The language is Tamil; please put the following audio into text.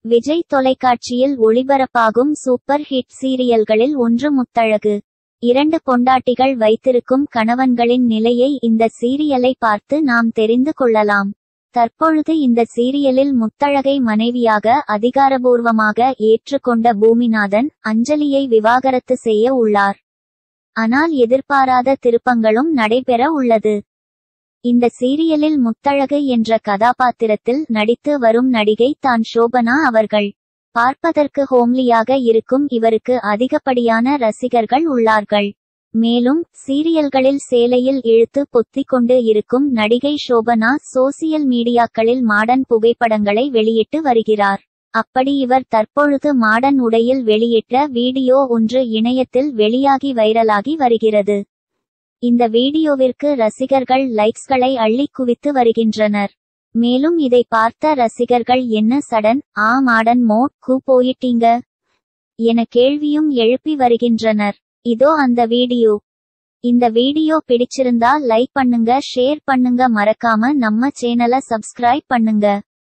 விஜய் தொலைக்காட்சியில் ஒளிபரப்பாகும் சூப்பர் ஹிட் சீரியல்களில் ஒன்று முத்தழகு இரண்டு பொண்டாட்டிகள் வைத்திருக்கும் கணவன்களின் நிலையை இந்த சீரியலை பார்த்து நாம் தெரிந்து கொள்ளலாம் தற்பொழுது இந்த சீரியலில் முத்தழகை மனைவியாக அதிகாரபூர்வமாக ஏற்றுக்கொண்ட பூமிநாதன் அஞ்சலியை விவாகரத்து செய்ய உள்ளார் ஆனால் எதிர்பாராத திருப்பங்களும் நடைபெற உள்ளது இந்த சீரியலில் முத்தழகு என்ற கதாபாத்திரத்தில் நடித்து வரும் நடிகை தான் ஷோபனா அவர்கள் பார்ப்பதற்கு ஹோம்லியாக இருக்கும் இவருக்கு அதிகப்படியான ரசிகர்கள் உள்ளார்கள் மேலும் சீரியல்களில் சேலையில் இழுத்து பொத்திக் கொண்டு இருக்கும் நடிகை ஷோபனா சோசியல் மீடியாக்களில் மாடன் புகைப்படங்களை வெளியிட்டு வருகிறார் அப்படி இவர் தற்பொழுது மாடன் உடையில் வெளியிட்ட வீடியோ ஒன்று இணையத்தில் வெளியாகி வைரலாகி வருகிறது இந்த வீடியோவிற்கு ரசிகர்கள் லைக்ஸ்களை அள்ளி குவித்து வருகின்றனர் மேலும் இதை பார்த்த ரசிகர்கள் என்ன சடன் ஆ மாடன் மோட் கூ போயிட்டீங்க என கேள்வியும் எழுப்பி வருகின்றனர் இதோ அந்த வீடியோ இந்த வீடியோ பிடிச்சிருந்தா லைக் பண்ணுங்க ஷேர் பண்ணுங்க மறக்காம நம்ம சேனலை சப்ஸ்கிரைப் பண்ணுங்க